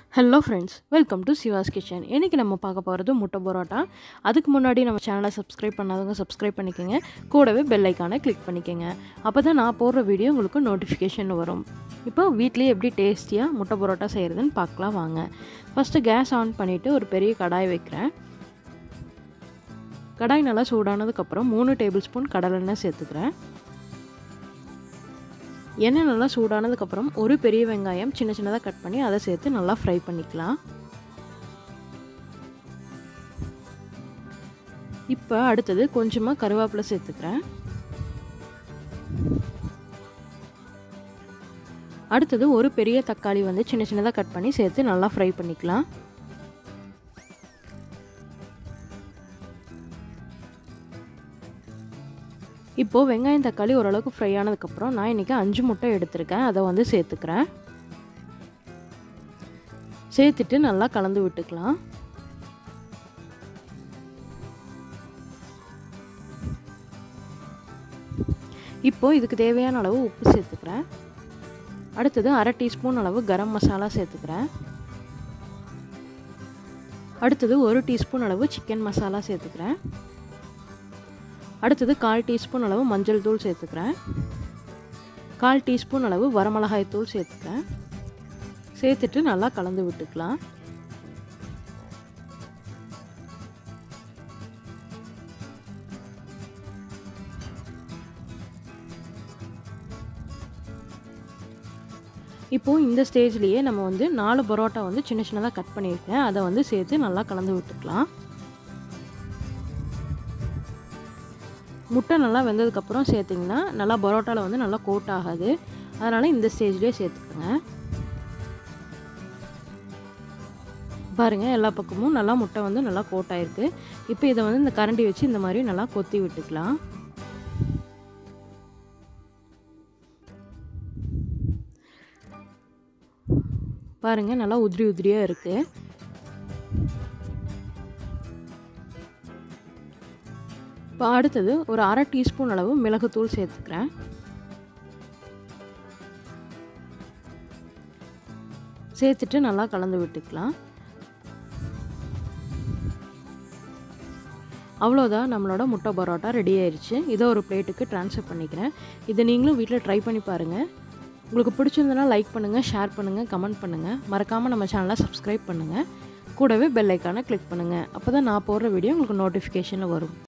hello friends welcome to Siva's kitchen இன்றைக்கி நம்ம பார்க்க போகிறது முட்டை பரோட்டா அதுக்கு முன்னாடி நம்ம சேனலை சப்ஸ்கிரைப் பண்ணாதவங்க சப்ஸ்கிரைப் பண்ணிக்கோங்க கூடவே பெல் ஐக்கானை கிளிக் பண்ணிக்கோங்க அப்போ தான் நான் போடுற வீடியோ உங்களுக்கு நோட்டிஃபிகேஷன் வரும் இப்போ வீட்லேயே எப்படி டேஸ்டியாக முட்டை பரோட்டா செய்கிறதுன்னு பார்க்கலாம் வாங்க ஃபஸ்ட்டு கேஸ் ஆன் பண்ணிவிட்டு ஒரு பெரிய கடாய் வைக்கிறேன் கடாய் நல்லா சூடானதுக்கப்புறம் மூணு டேபிள் ஸ்பூன் கடலெண்ணெய் சேர்த்துக்கிறேன் எண்ணெய் நல்லா சூடானதுக்கப்புறம் ஒரு பெரிய வெங்காயம் சின்ன சின்னதாக கட் பண்ணி அதை சேர்த்து நல்லா ஃப்ரை பண்ணிக்கலாம் இப்போ அடுத்தது கொஞ்சமாக கருவேப்பிலை சேர்த்துக்கிறேன் அடுத்தது ஒரு பெரிய தக்காளி வந்து சின்ன சின்னதாக கட் பண்ணி சேர்த்து நல்லா ஃப்ரை பண்ணிக்கலாம் இப்போது வெங்காயம் தக்காளி ஓரளவுக்கு ஃப்ரை ஆனதுக்கப்புறம் நான் இன்றைக்கி அஞ்சு முட்டை எடுத்திருக்கேன் அதை வந்து சேர்த்துக்கிறேன் சேர்த்துட்டு நல்லா கலந்து விட்டுக்கலாம் இப்போது இதுக்கு தேவையான அளவு உப்பு சேர்த்துக்கிறேன் அடுத்தது அரை டீஸ்பூன் அளவு கரம் மசாலா சேர்த்துக்கிறேன் அடுத்தது ஒரு டீஸ்பூன் அளவு சிக்கன் மசாலா சேர்த்துக்கிறேன் அடுத்தது கால் டீஸ்பூன் அளவு மஞ்சள் தூள் சேர்த்துக்கிறேன் கால் டீஸ்பூன் அளவு வரமிளகாய் தூள் சேர்த்துக்கிறேன் சேர்த்துட்டு நல்லா கலந்து விட்டுக்கலாம் இப்போது இந்த ஸ்டேஜ்லேயே நம்ம வந்து நாலு பரோட்டா வந்து சின்ன சின்னதாக கட் பண்ணியிருக்கேன் அதை வந்து சேர்த்து நல்லா கலந்து விட்டுக்கலாம் முட்டை நல்லா வெந்ததுக்கப்புறம் சேர்த்திங்கன்னா நல்லா பரோட்டாவில் வந்து நல்லா கோட் ஆகாது அதனால் இந்த ஸ்டேஜ்லேயே சேர்த்துக்கோங்க பாருங்கள் எல்லா பக்கமும் நல்லா முட்டை வந்து நல்லா கோட் ஆகிருக்கு இப்போ இதை வந்து இந்த கரண்டி வச்சு இந்த மாதிரி நல்லா கொத்தி விட்டுக்கலாம் பாருங்கள் நல்லா உதிரி உதிரியாக இருக்குது இப்போ அடுத்தது ஒரு அரை டீஸ்பூன் அளவு மிளகுத்தூள் சேர்த்துக்கிறேன் சேர்த்துட்டு நல்லா கலந்து விட்டுக்கலாம் அவ்வளோதான் நம்மளோட முட்டை பரோட்டா ரெடி ஆயிடுச்சு இதை ஒரு பிளேட்டுக்கு ட்ரான்ஸ்ஃபர் பண்ணிக்கிறேன் இதை நீங்களும் வீட்டில் ட்ரை பண்ணி பாருங்கள் உங்களுக்கு பிடிச்சிருந்தனா லைக் பண்ணுங்கள் ஷேர் பண்ணுங்கள் கமெண்ட் பண்ணுங்கள் மறக்காமல் நம்ம சேனலை சப்ஸ்கிரைப் பண்ணுங்கள் கூடவே பெல் ஐக்கானை கிளிக் பண்ணுங்கள் அப்போ தான் நான் போடுற வீடியோ உங்களுக்கு நோட்டிஃபிகேஷனில் வரும்